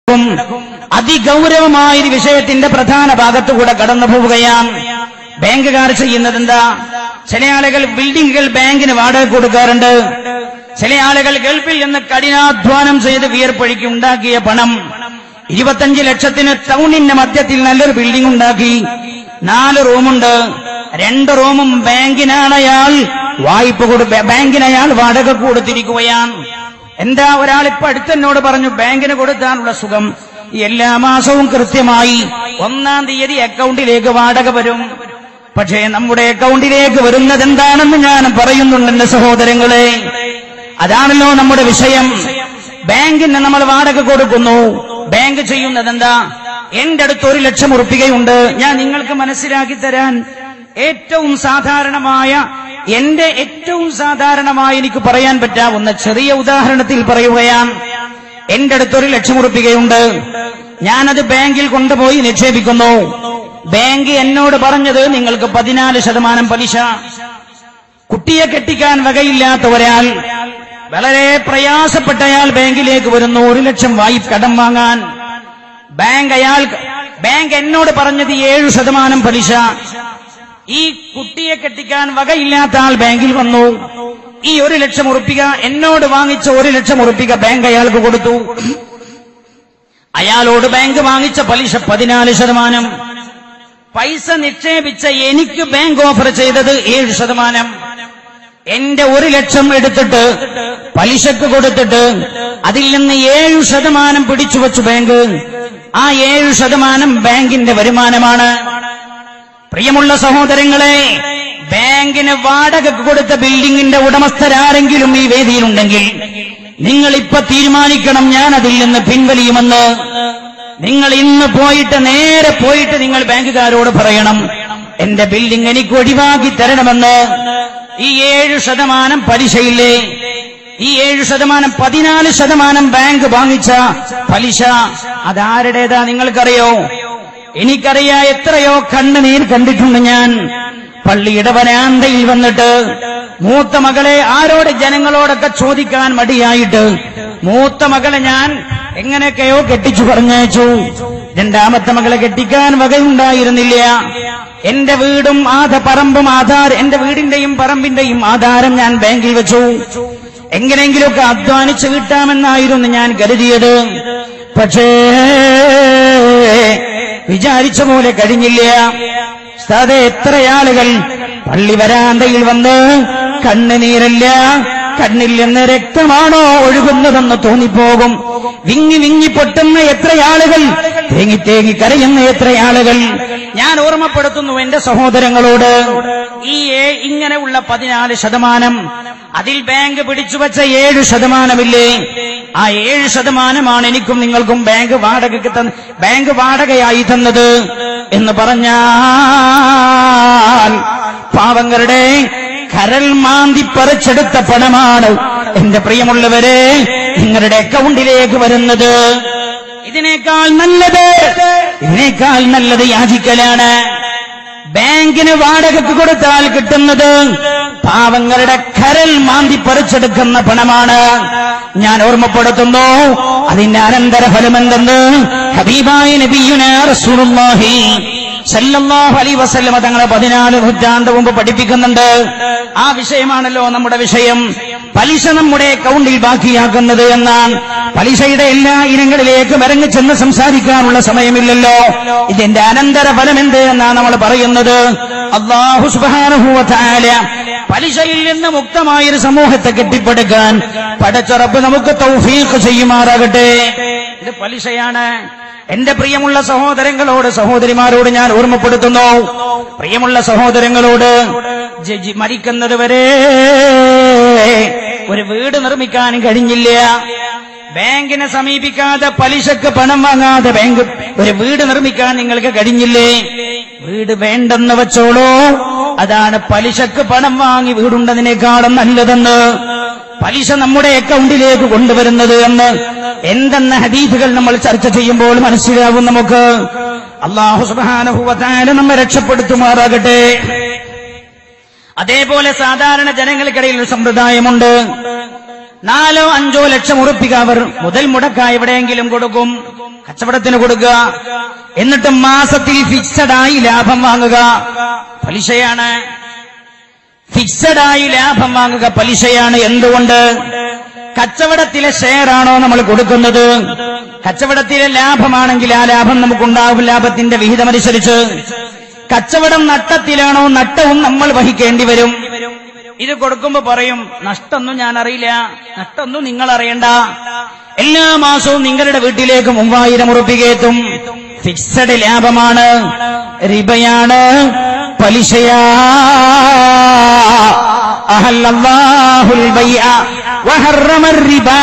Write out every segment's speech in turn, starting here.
കിടക്കും അതിഗൗരവമായ ഒരു വിഷയത്തിന്റെ പ്രധാന ഭാഗത്തുകൂടെ കടന്നു പോവുകയാണ് ബാങ്കുകാർ ചെയ്യുന്നത് എന്താ ചില ആളുകൾ ബിൽഡിങ്ങുകൾ ബാങ്കിന് വാടക കൊടുക്കാറുണ്ട് ചില ആളുകൾ ഗൾഫിൽ നിന്ന് കഠിനാധ്വാനം ചെയ്ത് വിയർപ്പൊഴുക്കി ഉണ്ടാക്കിയ പണം ഇരുപത്തഞ്ച് ലക്ഷത്തിന് ടൗണിന്റെ മധ്യത്തിൽ നല്ലൊരു ബിൽഡിംഗ് ഉണ്ടാക്കി നാല് റൂമുണ്ട് രണ്ട് റൂമും ബാങ്കിനാണ് അയാൾ വായ്പ കൊടു ബാങ്കിന് അയാൾ വാടക കൊടുത്തിരിക്കുകയാണ് എന്താ ഒരാൾ ഇപ്പൊ അടുത്തെന്നോട് പറഞ്ഞു ബാങ്കിന് കൊടുത്താനുള്ള സുഖം എല്ലാ മാസവും കൃത്യമായി ഒന്നാം തീയതി അക്കൗണ്ടിലേക്ക് വാടക വരും പക്ഷേ നമ്മുടെ അക്കൗണ്ടിലേക്ക് വരുന്നത് എന്താണെന്ന് ഞാൻ പറയുന്നുണ്ട് എന്റെ സഹോദരങ്ങളെ അതാണല്ലോ നമ്മുടെ വിഷയം ബാങ്കിന് നമ്മൾ വാടക കൊടുക്കുന്നു ബാങ്ക് ചെയ്യുന്നത് എന്താ എന്റെ അടുത്ത് ഒരു ലക്ഷം ഉറപ്പികയുണ്ട് ഞാൻ നിങ്ങൾക്ക് മനസ്സിലാക്കി തരാൻ ഏറ്റവും സാധാരണമായ എന്റെ ഏറ്റവും സാധാരണമായി എനിക്ക് പറയാൻ പറ്റാവുന്ന ചെറിയ ഉദാഹരണത്തിൽ പറയുകയാണ് എന്റെ അടുത്ത് ഒരു ലക്ഷം ഉറപ്പികയുണ്ട് ഞാനത് ബാങ്കിൽ കൊണ്ടുപോയി നിക്ഷേപിക്കുന്നു ബാങ്ക് എന്നോട് പറഞ്ഞത് നിങ്ങൾക്ക് പതിനാല് ശതമാനം പലിശ കുട്ടിയെ കെട്ടിക്കാൻ വകയില്ലാത്ത ഒരാൾ വളരെ പ്രയാസപ്പെട്ട അയാൾ ബാങ്കിലേക്ക് വരുന്നു ഒരു ലക്ഷം വായ്പ കടം വാങ്ങാൻ ബാങ്ക് അയാൾ ബാങ്ക് എന്നോട് പറഞ്ഞത് ഏഴു ശതമാനം പലിശ ഈ കുട്ടിയെ കെട്ടിക്കാൻ വകയില്ലാത്ത ആൾ ബാങ്കിൽ വന്നു ഈ ഒരു ലക്ഷം ഉറപ്പിക എന്നോട് വാങ്ങിച്ച ഒരു ലക്ഷം ഉറപ്പിക ബാങ്ക് അയാൾക്ക് കൊടുത്തു അയാളോട് ബാങ്ക് വാങ്ങിച്ച പലിശ പതിനാല് ശതമാനം പൈസ നിക്ഷേപിച്ച എനിക്ക് ബാങ്ക് ഓഫർ ചെയ്തത് ഏഴ് ശതമാനം എന്റെ ഒരു ലക്ഷം എടുത്തിട്ട് പലിശക്ക് കൊടുത്തിട്ട് അതിൽ നിന്ന് ഏഴു ശതമാനം പിടിച്ചു വച്ചു ബാങ്ക് ആ ഏഴു ശതമാനം ബാങ്കിന്റെ വരുമാനമാണ് പ്രിയമുള്ള സഹോദരങ്ങളെ ബാങ്കിന് വാടക കൊടുത്ത ബിൽഡിംഗിന്റെ ഉടമസ്ഥരാരെങ്കിലും ഈ വേദിയിലുണ്ടെങ്കിൽ നിങ്ങൾ ഇപ്പൊ തീരുമാനിക്കണം ഞാൻ അതിൽ നിന്ന് പിൻവലിയുമെന്ന് നിങ്ങൾ ഇന്ന് പോയിട്ട് നേരെ പോയിട്ട് നിങ്ങൾ ബാങ്കുകാരോട് പറയണം എന്റെ ബിൽഡിംഗ് എനിക്ക് ഒഴിവാക്കി തരണമെന്ന് ഈ ഏഴ് ശതമാനം പലിശയില്ലേ ഈ ഏഴ് ശതമാനം പതിനാല് ശതമാനം ബാങ്ക് വാങ്ങിച്ച പലിശ അതാരുടേതാ നിങ്ങൾക്കറിയോ എനിക്കറിയാ എത്രയോ കണ്ണുനീർ കണ്ടിട്ടുണ്ട് ഞാൻ പള്ളിയുടെ വരാന്തയിൽ വന്നിട്ട് മൂത്ത മകളെ ആരോട് ജനങ്ങളോടൊക്കെ ചോദിക്കാൻ മടിയായിട്ട് മൂത്ത മകളെ ഞാൻ എങ്ങനെയൊക്കെയോ കെട്ടിച്ചു പറഞ്ഞയച്ചു രണ്ടാമത്തെ മകളെ കെട്ടിക്കാൻ വകയുണ്ടായിരുന്നില്ല എന്റെ വീടും ആധ പറമ്പും ആധാരം എന്റെ വീടിന്റെയും പറമ്പിന്റെയും ആധാരം ഞാൻ ബാങ്കിൽ വെച്ചു എങ്ങനെയെങ്കിലുമൊക്കെ അധ്വാനിച്ച് കിട്ടാമെന്നായിരുന്നു ഞാൻ കരുതിയത് പക്ഷേ വിചാരിച്ച പോലെ കഴിഞ്ഞില്ല ഉസ്താദെ എത്ര ആളുകൾ പള്ളി വരാന്തയിൽ വന്ന് കണ്ണുനീരല്ല കണ്ണിൽ നിന്ന് രക്തമാണോ ഒഴുകുന്നതെന്ന് തോന്നിപ്പോകും വിങ്ങി വിങ്ങി പൊട്ടുന്ന എത്ര ആളുകൾ തേങ്ങി തേങ്ങി കരയുന്ന എത്ര ആളുകൾ ഞാൻ ഓർമ്മപ്പെടുത്തുന്നു എന്റെ സഹോദരങ്ങളോട് ഈ ഏ- ഇങ്ങനെയുള്ള പതിനാല് ശതമാനം അതിൽ ബാങ്ക് പിടിച്ചു വച്ച ഏഴ് ശതമാനമില്ലേ ആ ഏഴ് ശതമാനമാണ് എനിക്കും നിങ്ങൾക്കും ബാങ്ക് വാടകയ്ക്ക് തന്ന ബാങ്ക് വാടകയായി തന്നത് എന്ന് പറഞ്ഞാൽ പാവങ്ങളുടെ കരൽ മാന്തി പറിച്ചെടുത്ത പണമാണ് എന്റെ പ്രിയമുള്ളവരെ നിങ്ങളുടെ അക്കൗണ്ടിലേക്ക് വരുന്നത് ഇതിനേക്കാൾ നല്ലത് ഇതിനേക്കാൾ നല്ലത് യാചിക്കലാണ് ബാങ്കിന് വാടകയ്ക്ക് കൊടുത്താൽ കിട്ടുന്നത് പാവങ്ങളുടെ കരൽ മാന്തി പറിച്ചെടുക്കുന്ന പണമാണ് ഞാൻ ഓർമ്മപ്പെടുത്തുന്നു അതിന്റെ അനന്തരഫലം എന്തെന്ന് ഹബീബായ നബിയുന റസൂലുള്ളാഹി സല്ലല്ലാഹു അലൈഹി വസല്ലമ തങ്ങളെ പതിനാല് നൂറ്റാണ്ട് മുമ്പ് പഠിപ്പിക്കുന്നുണ്ട് ആ വിഷയമാണല്ലോ നമ്മുടെ വിഷയം പലിശ നമ്മുടെ അക്കൗണ്ടിൽ ബാക്കിയാക്കുന്നത് എന്നാണ് പലിശയുടെ എല്ലാ ഇനങ്ങളിലേക്കും ഇറങ്ങി ചെന്ന് സംസാരിക്കാനുള്ള സമയമില്ലല്ലോ ഇതിന്റെ അനന്തര ഫലം എന്ത് എന്നാണ് നമ്മൾ പറയുന്നത് അള്ളാഹു സുബ്ഹാനഹു വ തആല പലിശയിൽ നിന്ന് മുക്തമായൊരു സമൂഹത്തെ കെട്ടിപ്പടുക്കാൻ പടച്ചുറപ്പ് നമുക്ക് തൗഫീഖ് ചെയ്യുമാറാകട്ടെ ഇത് പലിശയാണ് എന്റെ പ്രിയമുള്ള സഹോദരങ്ങളോട് സഹോദരിമാരോട് ഞാൻ ഓർമ്മപ്പെടുത്തുന്നു പ്രിയമുള്ള സഹോദരങ്ങളോട് ജി- മരിക്കുന്നത് വരെ ഒരു വീട് നിർമ്മിക്കാൻ കഴിഞ്ഞില്ല ബാങ്കിനെ സമീപിക്കാതെ പലിശക്ക് പണം വാങ്ങാതെ ബാങ്ക് ഒരു വീട് നിർമ്മിക്കാൻ നിങ്ങൾക്ക് കഴിഞ്ഞില്ലേ വീട് വേണ്ടെന്ന് വെച്ചോളൂ അതാണ് പലിശക്ക് പണം വാങ്ങി വീടുണ്ടതിനേക്കാളും നല്ലതെന്ന് പലിശ നമ്മുടെ അക്കൗണ്ടിലേക്ക് കൊണ്ടുവരുന്നത് എന്ന് എന്തെന്ന ഹദീഫുകൾ നമ്മൾ ചർച്ച ചെയ്യുമ്പോൾ മനസ്സിലാവും നമുക്ക് അള്ളാഹു സുബാനുഭവത്തായ നമ്മെ രക്ഷപ്പെടുത്തുമാറാകട്ടെ അതേപോലെ സാധാരണ ജനങ്ങൾക്കിടയിൽ ഒരു സമ്പ്രദായമുണ്ട് നാലോ അഞ്ചോ ലക്ഷം ഉറുപ്പിക അവർ മുതൽ മുടക്കായി എവിടെയെങ്കിലും കൊടുക്കും കച്ചവടത്തിന് കൊടുക്കുക എന്നിട്ട് മാസത്തിൽ ഫിക്സഡായി ലാഭം വാങ്ങുക പലിശയാണ് ഫിക്സഡായി ലാഭം വാങ്ങുക പലിശയാണ് എന്തുകൊണ്ട് കച്ചവടത്തിലെ ഷെയറാണോ നമ്മൾ കൊടുക്കുന്നത് കച്ചവടത്തിലെ ലാഭമാണെങ്കിൽ ആ ലാഭം നമുക്കുണ്ടാകും ലാഭത്തിന്റെ വിഹിതമനുസരിച്ച് കച്ചവടം നട്ടത്തിലാണോ നട്ടവും നമ്മൾ വഹിക്കേണ്ടി വരും ഇത് കൊടുക്കുമ്പോ പറയും നഷ്ടമൊന്നും ഞാൻ അറിയില്ല നഷ്ടമൊന്നും നിങ്ങൾ അറിയണ്ട എല്ലാ മാസവും നിങ്ങളുടെ വീട്ടിലേക്ക് മൂവായിരം ഉറുപ്പികയെത്തും ഫിക്സഡ് ലാഭമാണ് റിബയാണ് പലിശയാ അഹല്ലല്ലാഹുൽ ബൈഅ വഹറമർ റിബാ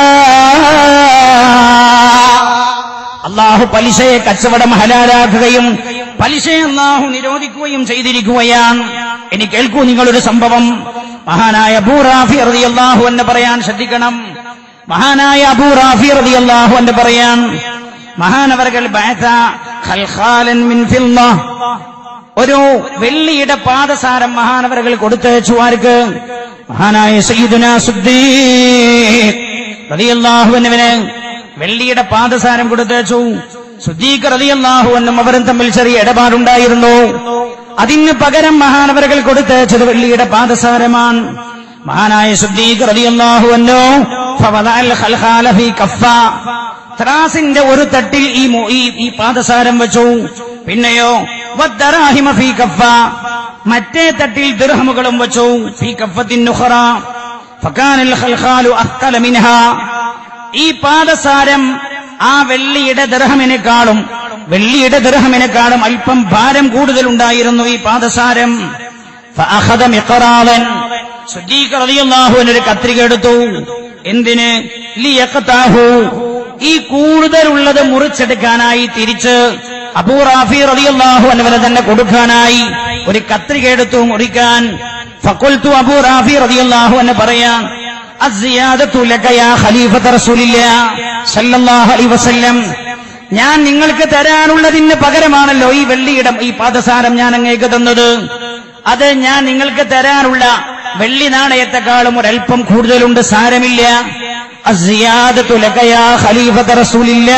അള്ളാഹു പലിശയെ കച്ചവടം ഹലാലാക്കുകയും പലിശയെ അള്ളാഹു നിരോധിക്കുകയും ചെയ്തിരിക്കുകയാണ് ഇനി കേൾക്കൂ നിങ്ങളൊരു സംഭവം മഹാനായ അബൂറാഫി റതി അള്ളാഹു എന്ന് പറയാൻ ശ്രദ്ധിക്കണം മഹാനായ അബൂറാഫി റതി അള്ളാഹു എന്ന് പറയാൻ മഹാനവർകൾ ബഅത ഖൽഖാലൻ മിൻ ഫില്ല ഒരു വെള്ളിയുടെ പാദസാരം മഹാനവരകൾ കൊടുത്തയച്ചു ആർക്ക് മഹാനായ സയ്യിദുന സുദ്ദീഖ് റളിയല്ലാഹുവിനവന് വെള്ളിയുടെ പാദസാരം കൊടുത്തയച്ചു സുദ്ദീഖ് റളിയല്ലാഹുവെന്നും അവരും തമ്മിൽ ചെറിയ ഇടപാടുണ്ടായിരുന്നു അതിന് പകരം മഹാനവരകൾ കൊടുത്തയച്ചത് വെള്ളിയുടെ പാദസാരമാണ് മഹാനായ സുദ്ദീഖ് റളിയല്ലാഹുവെന്നോ ഫവദഅൽ ഖൽഖാല ഫീ കഫ ത്രാസിന്റെ ഒരു തട്ടിൽ ഈ മു- ഈ ഈ പാദസാരം വെച്ചു പിന്നെയോ വദ്ദറാഹിമ ഫീ കഫ മറ്റേ തട്ടിൽ ദിർഹമുകളും വെച്ചു ഫീ കഫത്തിൻ നുഖറ ഫകാനൽ ഖൽഖാലു അസ്കല മിൻഹ ഈ പാദസാരം ആ വെള്ളിയുടെ ദിർഹമിനെക്കാളും വെള്ളിയുടെ ദിർഹമിനെക്കാളും അല്പം ഭാരം കൂടുതലുണ്ടായിരുന്നു ഈ പാദസാരം ഫഅഖദ മിഖറാവൻ സുദ്ദീഖ് റളിയല്ലാഹു അൻഹു ഒരു കത്രിക എടുത്തു എന്തിന് ലിയഖതാഹു ഈ കൂടുതലുള്ളത് മുറിച്ചെടുക്കാനായി തിരിച്ച് അബൂ റാഫി റളിയല്ലാഹു അൻഹുവിനെ തന്നെ കൊടുക്കാനായി ഒരു കത്രിക എടുത്തു മുറിക്കാൻ ഫഖുൽതു അബൂ റാഫി റളിയല്ലാഹു അൻഹു പറയാൻ അസ്സിയാദത്തു ലക യാ ഖലീഫത റസൂലില്ലാ സല്ലല്ലാഹു അലൈഹി വസല്ലം ഞാൻ നിങ്ങൾക്ക് തരാനുള്ളതിന് പകരമാണല്ലോ ഈ വെള്ളിയുടെ ഈ പാദസാരം ഞാൻ അങ്ങേക്ക് തന്നത് അത് ഞാൻ നിങ്ങൾക്ക് തരാനുള്ള വെള്ളി നാണയത്തെക്കാളും ഒരല്പം കൂടുതലുണ്ട് സാരമില്ല അസ്സിയാദത്തു ലക യാ ഖലീഫത റസൂലില്ലാ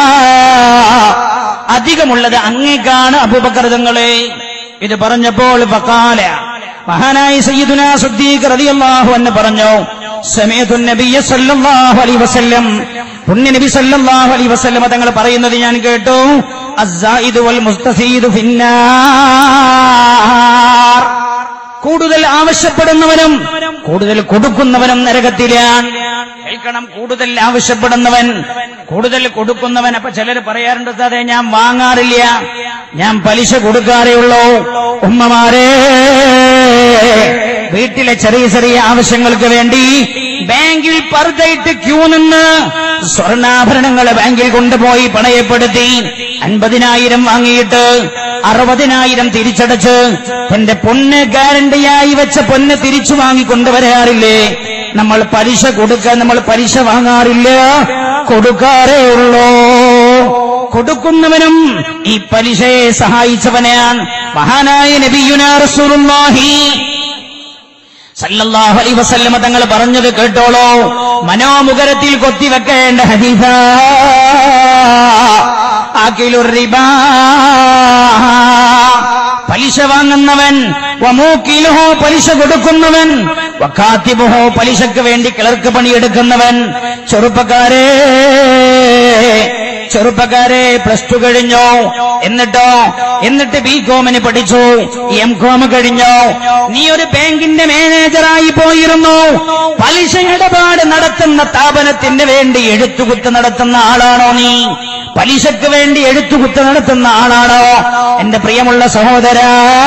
അധികമുള്ളത് അങ്ങേക്കാണ് അബൂബക്കർതങ്ങളെ ഇത് പറഞ്ഞപ്പോൾ ഫഖാല മഹാനായ സയ്യിദുന സുദ്ദീഖ് റളിയല്ലാഹു അൻഹു പറഞ്ഞു സമയത്തു നബിയ സല്ലല്ലാഹു അലൈഹി വസല്ലം പുണ്യ നബി സല്ലല്ലാഹു അലൈഹി വസല്ലം തങ്ങൾ പറയുന്നത് ഞാൻ കേട്ടു അസ്സായിദു വൽ മുസ്തസീദു ഫിന്നാർ കൂടുതൽ ആവശ്യപ്പെടുന്നവനും കൂടുതൽ കൊടുക്കുന്നവനും നരകത്തിലാണ് കേൾക്കണം കൂടുതൽ ആവശ്യപ്പെടുന്നവൻ കൂടുതൽ കൊടുക്കുന്നവൻ അപ്പൊ ചിലർ പറയാറുണ്ട് അതെ ഞാൻ വാങ്ങാറില്ല ഞാൻ പലിശ കൊടുക്കാറേ ഉള്ളൂ ഉമ്മമാരെ വീട്ടിലെ ചെറിയ ചെറിയ ആവശ്യങ്ങൾക്ക് വേണ്ടി ബാങ്കിൽ പറുതയിട്ട് ക്യൂ നിന്ന് സ്വർണ്ണാഭരണങ്ങൾ ബാങ്കിൽ കൊണ്ടുപോയി പണയപ്പെടുത്തി അൻപതിനായിരം വാങ്ങിയിട്ട് അറുപതിനായിരം തിരിച്ചടച്ച് തന്റെ പൊന്ന് ഗ്യാരണ്ടിയായി വെച്ച പൊന്ന് തിരിച്ചു വാങ്ങി കൊണ്ടുവരാറില്ലേ നമ്മൾ പലിശ കൊടുക്കാൻ നമ്മൾ പലിശ വാങ്ങാറില്ല കൊടുക്കാറേ ഉള്ളൂ കൊടുക്കുന്നവനും ഈ പലിശയെ സഹായിച്ചവനെയാണ് മഹാനായ നബിയുന റസൂലുള്ളാഹി സല്ലല്ലാഹു അലൈഹി വസല്ലമ തങ്ങൾ പറഞ്ഞത് കേട്ടോളൂ മനോമുഖരത്തിൽ കൊത്തിവെക്കേണ്ട ഹദീസ ആക്കിലുർ റിബാ പലിശ വാങ്ങുന്നവൻ വമൂക്കിലുഹോ പലിശ കൊടുക്കുന്നവൻ വക്കാത്തിബുഹോ പലിശക്ക് വേണ്ടി കിളർക്ക് പണിയെടുക്കുന്നവൻ ചെറുപ്പക്കാരെ ചെറുപ്പക്കാരെ പ്ലസ് ടു കഴിഞ്ഞോ എന്നിട്ടോ എന്നിട്ട് ബി കോമിന് പഠിച്ചു എം കോം കഴിഞ്ഞോ നീ ഒരു ബാങ്കിന്റെ മാനേജറായി പോയിരുന്നു പലിശ ഇടപാട് നടത്തുന്ന സ്ഥാപനത്തിന് വേണ്ടി എഴുത്തുകുത്ത് നടത്തുന്ന ആളാണോ നീ പലിശക്ക് വേണ്ടി എഴുത്തുകുത്ത് നടത്തുന്ന ആളാണോ എന്റെ പ്രിയമുള്ള സഹോദര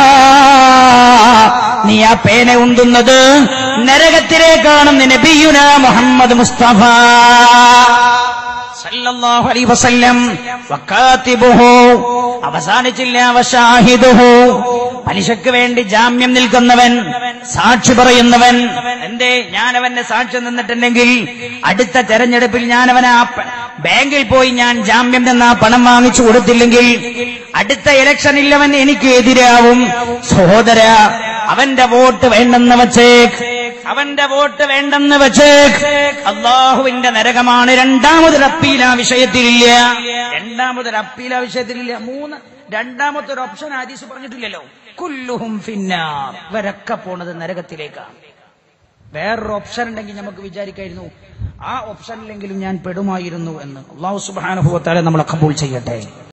നീ ആ പേന ഉന്തുന്നത് നരകത്തിലേക്കാണെന്ന് നബിയുന മുഹമ്മദ് മുസ്തഫ സല്ലല്ലാഹു അലൈഹി വസല്ലം വക്കാത്തിബുഹു അവസാനിച്ചില്ല വശാഹിദുഹു പലിശക്ക് വേണ്ടി ജാമ്യം നിൽക്കുന്നവൻ സാക്ഷി പറയുന്നവൻ എന്തേ ഞാൻ അവന്റെ സാക്ഷി നിന്നിട്ടുണ്ടെങ്കിൽ അടുത്ത തെരഞ്ഞെടുപ്പിൽ ഞാൻ അവനെ ആ പ- ബാങ്കിൽ പോയി ഞാൻ ജാമ്യം നിന്ന് ആ പണം വാങ്ങിച്ചു കൊടുത്തില്ലെങ്കിൽ അടുത്ത ഇലക്ഷനിൽ അവൻ എനിക്ക് എതിരാവും സഹോദര അവന്റെ വോട്ട് വേണ്ടെന്ന് വച്ചേക്ക് അവന്റെ വോട്ട് വേണ്ടെന്ന് വെച്ച് അള്ളാഹുവിന്റെ നരകമാണ് രണ്ടാമതൊരു അപ്പീൽ ആ വിഷയത്തിലില്ല രണ്ടാമതൊരു അപ്പീൽ ആ വിഷയത്തിലില്ല മൂന്ന് രണ്ടാമത്തെ ഒരു ഓപ്ഷൻ ആദീസ് പറഞ്ഞിട്ടില്ലല്ലോ കുല്ലുഹും ഫിന്നാർ ഇവരൊക്കെ പോണത് നരകത്തിലേക്കാണ് വേറൊരു ഓപ്ഷൻ ഉണ്ടെങ്കിൽ നമുക്ക് വിചാരിക്കായിരുന്നു ആ ഓപ്ഷനിലെങ്കിലും ഞാൻ പെടുമായിരുന്നു എന്ന് അള്ളാഹു സുബാനുഭവത്താലെ നമ്മളെ കബൂൾ ചെയ്യട്ടെ